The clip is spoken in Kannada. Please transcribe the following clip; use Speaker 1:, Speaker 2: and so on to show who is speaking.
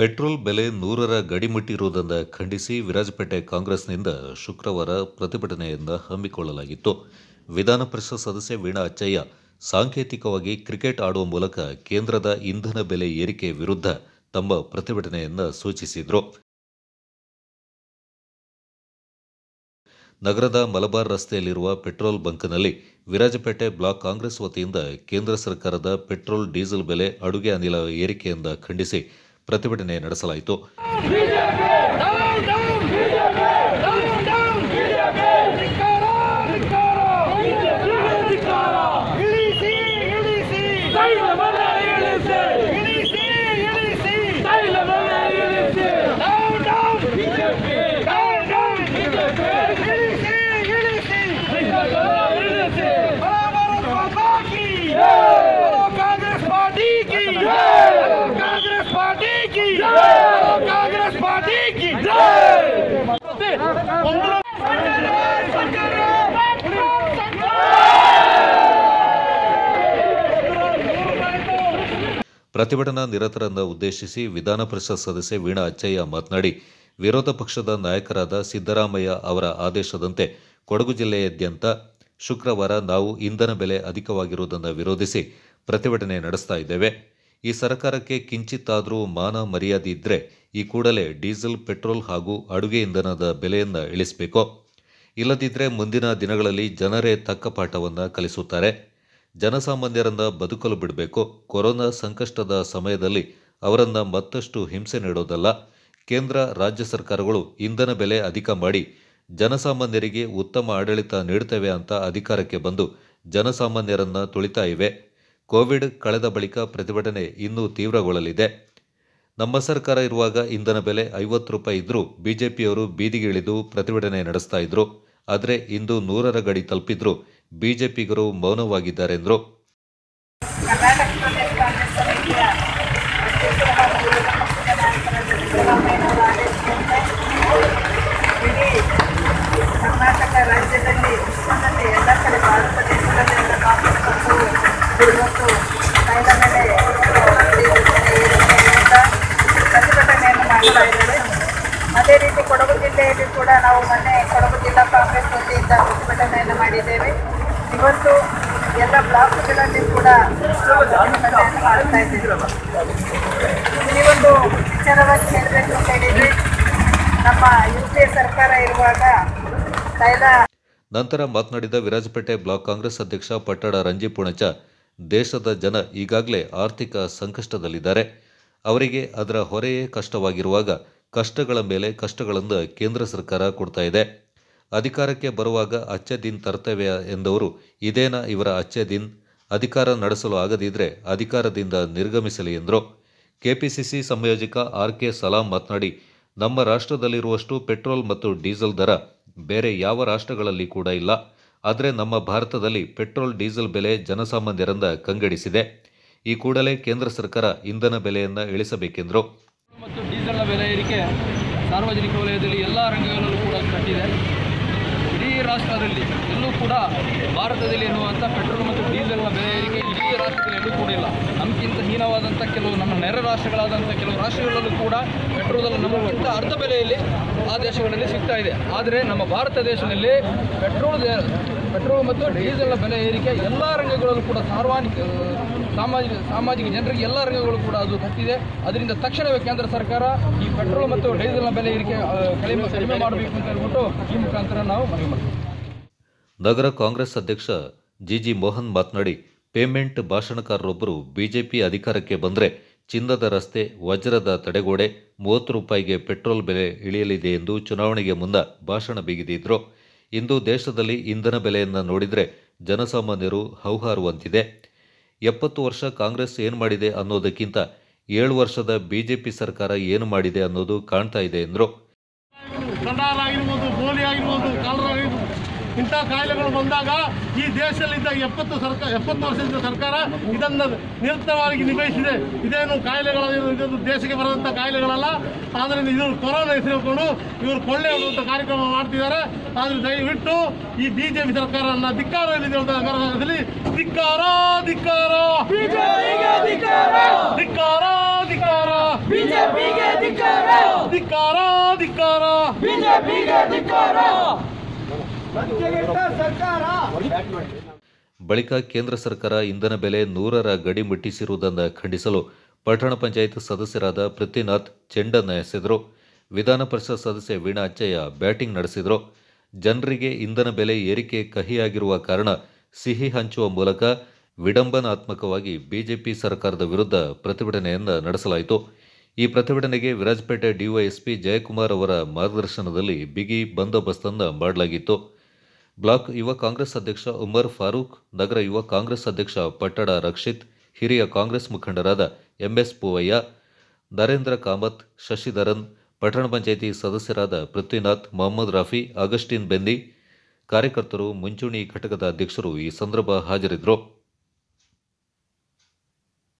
Speaker 1: ಪೆಟ್ರೋಲ್ ಬೆಲೆ ನೂರರ ಗಡಿ ಮುಟ್ಟಿರುವುದನ್ನು ಖಂಡಿಸಿ ವಿರಾಜಪೇಟೆ ಕಾಂಗ್ರೆಸ್ನಿಂದ ಶುಕ್ರವಾರ ಪ್ರತಿಭಟನೆಯಿಂದ ಹಮ್ಮಿಕೊಳ್ಳಲಾಗಿತ್ತು ವಿಧಾನ ಪರಿಷತ್ ಸದಸ್ಯ ವೀಣಾ ಅಚ್ಚಯ್ಯ ಸಾಂಕೇತಿಕವಾಗಿ ಕ್ರಿಕೆಟ್ ಆಡುವ ಮೂಲಕ ಕೇಂದ್ರದ ಇಂಧನ ಬೆಲೆ ಏರಿಕೆ ವಿರುದ್ಧ ತಮ್ಮ ಪ್ರತಿಭಟನೆಯನ್ನು ಸೂಚಿಸಿದರು ನಗರದ ಮಲಬಾರ್ ರಸ್ತೆಯಲ್ಲಿರುವ ಪೆಟ್ರೋಲ್ ಬಂಕ್ನಲ್ಲಿ ವಿರಾಜಪೇಟೆ ಬ್ಲಾಕ್ ಕಾಂಗ್ರೆಸ್ ವತಿಯಿಂದ ಕೇಂದ್ರ ಸರ್ಕಾರದ ಪೆಟ್ರೋಲ್ ಡೀಸೆಲ್ ಬೆಲೆ ಅಡುಗೆ ಅನಿಲ ಏರಿಕೆಯಿಂದ ಖಂಡಿಸಿ ಪ್ರತಿಭಟನೆ ನಡೆಸಲಾಯಿತು
Speaker 2: Down, down, down, down, ಧಿಕ್ಕಾರ, ಧಿಕ್ಕಾರ, ಧಿಕ್ಕಾರ. ಇಳಿಸಿ, ಇಳಿಸಿ. ಇಳಿಸಿ, ಇಳಿಸಿ. Down, down. Down, down. ಇಳಿಸಿ, ಇಳಿಸಿ. ಬರಾಬರ್ ಮಾತಾ ಕಿ. बोलो कांग्रेस पार्टी की बोलो कांग्रेस पार्टी की बोलो कांग्रेस पार्टी की
Speaker 1: ಪ್ರತಿಭಟನಾ ನಿರತರನ್ನ ಉದ್ದೇಶಿಸಿ ವಿಧಾನ ಪರಿಷತ್ ಸದಸ್ಯೆ ವೀಣಾ ಅಚ್ಚಯ್ಯ ಮಾತನಾಡಿ ವಿರೋಧ ಪಕ್ಷದ ನಾಯಕರಾದ ಸಿದ್ದರಾಮಯ್ಯ ಅವರ ಆದೇಶದಂತೆ ಕೊಡಗು ಜಿಲ್ಲೆಯಾದ್ಯಂತ ಶುಕ್ರವಾರ ನಾವು ಇಂಧನ ಬೆಲೆ ಅಧಿಕವಾಗಿರುವುದನ್ನು ವಿರೋಧಿಸಿ ಪ್ರತಿಭಟನೆ ನಡೆಸ್ತಾ ಇದ್ದೇವೆ ಈ ಸರ್ಕಾರಕ್ಕೆ ಕಿಂಚಿತ್ತಾದರೂ ಮಾನ ಮರ್ಯಾದೆ ಇದ್ದರೆ ಈ ಕೂಡಲೇ ಡೀಸೆಲ್ ಪೆಟ್ರೋಲ್ ಹಾಗೂ ಅಡುಗೆ ಇಂಧನದ ಬೆಲೆಯನ್ನು ಇಳಿಸಬೇಕು ಇಲ್ಲದಿದ್ದರೆ ಮುಂದಿನ ದಿನಗಳಲ್ಲಿ ಜನರೇ ತಕ್ಕ ಪಾಠವನ್ನು ಕಲಿಸುತ್ತಾರೆ ಜನಸಾಮಾನ್ಯರನ್ನ ಬದುಕಲು ಬಿಡಬೇಕು ಕೊರೋನಾ ಸಂಕಷ್ಟದ ಸಮಯದಲ್ಲಿ ಅವರನ್ನ ಮತ್ತಷ್ಟು ಹಿಂಸೆ ನೀಡೋದಲ್ಲ ಕೇಂದ್ರ ರಾಜ್ಯ ಸರ್ಕಾರಗಳು ಇಂಧನ ಬೆಲೆ ಅಧಿಕ ಮಾಡಿ ಜನಸಾಮಾನ್ಯರಿಗೆ ಉತ್ತಮ ಆಡಳಿತ ನೀಡುತ್ತವೆ ಅಂತ ಅಧಿಕಾರಕ್ಕೆ ಬಂದು ಜನಸಾಮಾನ್ಯರನ್ನ ತುಳಿತಾ ಇವೆ ಕೋವಿಡ್ ಕಳೆದ ಬಳಿಕ ಪ್ರತಿಭಟನೆ ಇನ್ನೂ ತೀವ್ರಗೊಳ್ಳಲಿದೆ ನಮ್ಮ ಸರ್ಕಾರ ಇರುವಾಗ ಇಂಧನ ಬೆಲೆ ಐವತ್ತು ರೂಪಾಯಿ ಇದ್ರೂ ಬಿಜೆಪಿಯವರು ಬೀದಿಗೆ ಇಳಿದು ಪ್ರತಿಭಟನೆ ನಡೆಸ್ತಾ ಇದ್ರು ಆದರೆ ಇಂದು ನೂರರ ಗಡಿ ತಲುಪಿದ್ರು ಬಿಜೆಪಿಗರು ಮೌನವಾಗಿದ್ದಾರೆ ಎಂದರು
Speaker 3: ಕರ್ನಾಟಕ ಪ್ರದೇಶ ಕಾಂಗ್ರೆಸ್ ಸಮಿತಿಯ ಅಧ್ಯಕ್ಷರಾದ ವಿರೋಧ ಪಕ್ಷದ ನಾಯಕರಾದ ಸಿದ್ದರಾಮಯ್ಯನವರ ಆದೇಶದಂತೆ ಇಡೀ ಕರ್ನಾಟಕ ರಾಜ್ಯದಲ್ಲಿ ವಿಶ್ವದಲ್ಲಿ ಎಲ್ಲ ಕಡೆ ಭಾರತ ದೇಶದಲ್ಲಿ ಎಲ್ಲ ಕಾಂಗ್ರೆಸ್ ಪಕ್ಷವು ಇವತ್ತು ತೈಲ ಮೇಲೆ ಏರಿಕೆಯಿಂದ ಪ್ರತಿಭಟನೆಯನ್ನು ಮಾಡ್ತಾ ಇದ್ದೇವೆ ಅದೇ ರೀತಿ ಕೊಡಗು ಜಿಲ್ಲೆಯಲ್ಲಿ ಕೂಡ ನಾವು ಮೊನ್ನೆ ಕೊಡಗು ಜಿಲ್ಲಾ ಕಾಂಗ್ರೆಸ್ ವತಿಯಿಂದ ಪ್ರತಿಭಟನೆಯನ್ನು ಮಾಡಿದ್ದೇವೆ ಇವತ್ತು ಎಲ್ಲ ಬ್ಲಾಕ್ಗಳಲ್ಲಿ ಕೂಡ ಪ್ರತಿಭಟನೆಯನ್ನು ಮಾಡ್ತಾ ಇದ್ದೇವೆ ಈ ಒಂದು ವಿಚಾರವಾಗಿ ಹೇಳಬೇಕು ಅಂತ ಹೇಳಿದ್ರೆ ನಮ್ಮ ಯು ಪಿ ಎ ಸರ್ಕಾರ ಇರುವಾಗ ತೈಲ
Speaker 1: ನಂತರ ಮಾತನಾಡಿದ ವಿರಾಜಪೇಟೆ ಬ್ಲಾಕ್ ಕಾಂಗ್ರೆಸ್ ಅಧ್ಯಕ್ಷ ಪಟ್ಟಣ ರಂಜಿ ಪುಣಚ ದೇಶದ ಜನ ಈಗಾಗಲೇ ಆರ್ಥಿಕ ಸಂಕಷ್ಟದಲ್ಲಿದ್ದಾರೆ ಅವರಿಗೆ ಅದರ ಹೊರೆಯೇ ಕಷ್ಟವಾಗಿರುವಾಗ ಕಷ್ಟಗಳ ಮೇಲೆ ಕಷ್ಟಗಳನ್ನು ಕೇಂದ್ರ ಸರ್ಕಾರ ಕೊಡ್ತಾ ಇದೆ ಅಧಿಕಾರಕ್ಕೆ ಬರುವಾಗ ಅಚ್ಚೆ ದಿನ್ ತರ್ತೇವೆ ಎಂದವರು ಇದೇನ ಇವರ ಅಚ್ಚೆ ದಿನ್ ಅಧಿಕಾರ ನಡೆಸಲು ಆಗದಿದ್ರೆ ಅಧಿಕಾರದಿಂದ ನಿರ್ಗಮಿಸಲಿ ಎಂದರು ಕೆಪಿಸಿಸಿ ಸಂಯೋಜಕ ಆರ್ ಕೆ ಸಲಾಂ ಮಾತನಾಡಿ ನಮ್ಮ ರಾಷ್ಟ್ರದಲ್ಲಿರುವಷ್ಟು ಪೆಟ್ರೋಲ್ ಮತ್ತು ಡೀಸೆಲ್ ದರ ಬೇರೆ ಯಾವ ರಾಷ್ಟ್ರಗಳಲ್ಲಿ ಕೂಡ ಇಲ್ಲ ಆದರೆ ನಮ್ಮ ಭಾರತದಲ್ಲಿ ಪೆಟ್ರೋಲ್ ಡೀಸೆಲ್ ಬೆಲೆ ಜನಸಾಮಾನ್ಯರನ್ನ ಕಂಗೆಡಿಸಿದೆ ಈ ಕೂಡಲೇ ಕೇಂದ್ರ ಸರ್ಕಾರ ಇಂಧನ ಬೆಲೆಯನ್ನು ಇಳಿಸಬೇಕೆಂದರು
Speaker 4: ಮತ್ತು ಡೀಸೆಲ್ನ ಬೆಲೆ ಏರಿಕೆ ಸಾರ್ವಜನಿಕ ವಲಯದಲ್ಲಿ ಎಲ್ಲ ರಂಗಗಳಲ್ಲೂ ಕೂಡ ಕಂಡಿದೆ ಇಡೀ ರಾಷ್ಟ್ರದಲ್ಲಿ ಎಲ್ಲೂ ಕೂಡ ಭಾರತದಲ್ಲಿ ಎನ್ನುವಂಥ ಪೆಟ್ರೋಲ್ ಮತ್ತು ಡೀಸೆಲ್ನ ಬೆಲೆ ಏರಿಕೆ ಇಡೀ ರಾಷ್ಟ್ರದಲ್ಲಿ ಎಲ್ಲೂ ಕೂಡ ಇಲ್ಲ ನಮಗಿಂತ ಹೀನವಾದಂಥ ಕೆಲವು ನಮ್ಮ ನೆರೆ ರಾಷ್ಟ್ರಗಳಾದಂಥ ಕೆಲವು ರಾಷ್ಟ್ರಗಳಲ್ಲೂ ಕೂಡ ಪೆಟ್ರೋಲ್ ನಮಗಿಂತ ಅರ್ಧ ಬೆಲೆಯಲ್ಲಿ ಆ ದೇಶಗಳಲ್ಲಿ ಸಿಗ್ತಾ ಇದೆ ಆದರೆ ನಮ್ಮ ಭಾರತ ದೇಶದಲ್ಲಿ ಪೆಟ್ರೋಲ್ ಪೆಟ್ರೋಲ್ ಮತ್ತು ಡೀಸೆಲ್ನ ಬೆಲೆ ಏರಿಕೆ ಎಲ್ಲ ರಂಗಗಳಲ್ಲೂ ಕೂಡ ಸಾರ್ವಜನಿಕ ಸಾಮಾಜಿಕ ಸಾಮಾಜಿಕ ಜನರಿಗೆ ಎಲ್ಲ ರಂಗಗಳು ಕೂಡ ಅದು ತಪ್ಪಿದೆ ಅದರಿಂದ ತಕ್ಷಣವೇ ಕೇಂದ್ರ ಸರ್ಕಾರ ಈ ಪೆಟ್ರೋಲ್ ಮತ್ತು ಡೀಸೆಲ್ನ ಬೆಲೆ ಏರಿಕೆ ಆ, ಕಡಿಮೆ ಕಡಿಮೆ ಮಾಡಬೇಕು ಅಂತ ಹೇಳ್ಬಿಟ್ಟು ಈ ಮುಖಾಂತರ ನಾವು ಮನವಿ ಮಾಡ್ತೀವಿ
Speaker 1: ನಗರ ಕಾಂಗ್ರೆಸ್ ಅಧ್ಯಕ್ಷ ಜಿಜಿ ಮೋಹನ್ ಮಾತನಾಡಿ ಪೇಮೆಂಟ್ ಭಾಷಣಕಾರರೊಬ್ಬರು ಬಿಜೆಪಿ ಅಧಿಕಾರಕ್ಕೆ ಬಂದರೆ ಚಿನ್ನದ ರಸ್ತೆ ವಜ್ರದ ತಡೆಗೋಡೆ ಮೂವತ್ತು ರೂಪಾಯಿಗೆ ಪೆಟ್ರೋಲ್ ಬೆಲೆ ಇಳಿಯಲಿದೆ ಎಂದು ಚುನಾವಣೆಗೆ ಮುನ್ನ ಭಾಷಣ ಬಿಗಿದಿದ್ರು ಇಂದು ದೇಶದಲ್ಲಿ ಇಂಧನ ಬೆಲೆಯನ್ನು ನೋಡಿದರೆ ಜನಸಾಮಾನ್ಯರು ಹೌಹಾರುವಂತಿದೆ ಎಪ್ಪತ್ತು ವರ್ಷ ಕಾಂಗ್ರೆಸ್ ಏನು ಮಾಡಿದೆ ಅನ್ನೋದಕ್ಕಿಂತ ಏಳು ವರ್ಷದ ಬಿಜೆಪಿ ಸರ್ಕಾರ ಏನು ಮಾಡಿದೆ ಅನ್ನೋದು ಕಾಣ್ತಾ ಇದೆ ಎಂದರು
Speaker 5: ಕಂಡಾಲ ಆಗಿರ್ಬೋದು ಗೋಲಿ ಆಗಿರ್ಬೋದು ಕಾಲರ ಆಗಿರ್ಬೋದು ಇಂಥ ಕಾಯಿಲೆಗಳು ಬಂದಾಗ ಈ ದೇಶದಲ್ಲಿದ್ದ ಎಪ್ಪತ್ತು ಸರ್ಕಾರ ಎಪ್ಪತ್ತು ವರ್ಷದಿಂದ ಸರ್ಕಾರ ಇದನ್ನು ನಿರಂತರವಾಗಿ ನಿಭಾಯಿಸಿದೆ ಇದೇನು ಕಾಯಿಲೆಗಳ ಇದೊಂದು ದೇಶಕ್ಕೆ ಬರುವಂಥ ಕಾಯಿಲೆಗಳಲ್ಲ ಆದರೆ ಇದು ಕೊರೋನಾ ಹೆಸರುಕೊಂಡು ಇವರು ಕೊಳ್ಳೆ ಹೊಡುವಂಥ ಕಾರ್ಯಕ್ರಮ ಮಾಡ್ತಿದ್ದಾರೆ ಆದರೆ ದಯವಿಟ್ಟು ಈ ಬಿಜೆಪಿ ಸರ್ಕಾರನ ಧಿಕ್ಕಾರ ನಗರದಲ್ಲಿ ಧಿಕ್ಕಾರ ಧಿಕ್ಕಾರ ಧಿಕ್ಕಾರ ಧಿಕ್ಕಾರ ಧಿಕ್ಕಾರ ಧಿಕ್ಕಾರ
Speaker 2: ಬಿಜೆಪಿಗೆ ಧಿಕ್ಕಾರ ಲಂಚಗೆಟ್ಟ ಸರ್ಕಾರ
Speaker 1: ಬಳಿಕ ಕೇಂದ್ರ ಸರ್ಕಾರ ಇಂಧನ ಬೆಲೆ ನೂರರ ಗಡಿ ಮುಟ್ಟಿಸಿರುವುದನ್ನು ಖಂಡಿಸಲು ಪಟ್ಟಣ ಪಂಚಾಯತ್ ಸದಸ್ಯರಾದ ಪೃಥ್ವಿನಾಥ್ ಚೆಂಡನ್ನು ಎಸೆದರು ವಿಧಾನ ಪರಿಷತ್ ಸದಸ್ಯೆ ವೀಣಾ ಅಚ್ಚಯ್ಯ ಬ್ಯಾಟಿಂಗ್ ನಡೆಸಿದರು ಜನರಿಗೆ ಇಂಧನ ಬೆಲೆ ಏರಿಕೆ ಕಹಿಯಾಗಿರುವ ಕಾರಣ ಸಿಹಿ ಹಂಚುವ ಮೂಲಕ ವಿಡಂಬನಾತ್ಮಕವಾಗಿ ಬಿಜೆಪಿ ಸರ್ಕಾರದ ವಿರುದ್ಧ ಪ್ರತಿಭಟನೆಯನ್ನು ನಡೆಸಲಾಯಿತು ಈ ಪ್ರತಿಭಟನೆಗೆ ವಿರಾಜಪೇಟೆ ಡಿವೈಎಸ್ಪಿ ಜಯಕುಮಾರ್ ಅವರ ಮಾರ್ಗದರ್ಶನದಲ್ಲಿ ಬಿಗಿ ಬಂದೋಬಸ್ತನ್ನು ಮಾಡಲಾಗಿತ್ತು ಬ್ಲಾಕ್ ಯುವ ಕಾಂಗ್ರೆಸ್ ಅಧ್ಯಕ್ಷ ಉಮರ್ ಫಾರೂಕ್ ನಗರ ಯುವ ಕಾಂಗ್ರೆಸ್ ಅಧ್ಯಕ್ಷ ಪಟ್ಟಡ ರಕ್ಷಿತ್ ಹಿರಿಯ ಕಾಂಗ್ರೆಸ್ ಮುಖಂಡರಾದ ಎಂಎಸ್ ಪೂವಯ್ಯ ನರೇಂದ್ರ ಕಾಮತ್ ಶಶಿಧರನ್ ಪಟ್ಟಣ ಪಂಚಾಯಿತಿ ಸದಸ್ಯರಾದ ಪೃಥ್ವಿನಾಥ್ ಮೊಹಮ್ಮದ್ ರಾಫಿ ಅಗಸ್ಟಿನ್ ಬೆನ್ನಿ ಕಾರ್ಯಕರ್ತರು ಮುಂಚೂಣಿ ಘಟಕದ ಅಧ್ಯಕ್ಷರು ಈ ಸಂದರ್ಭ ಹಾಜರಿದ್ದರು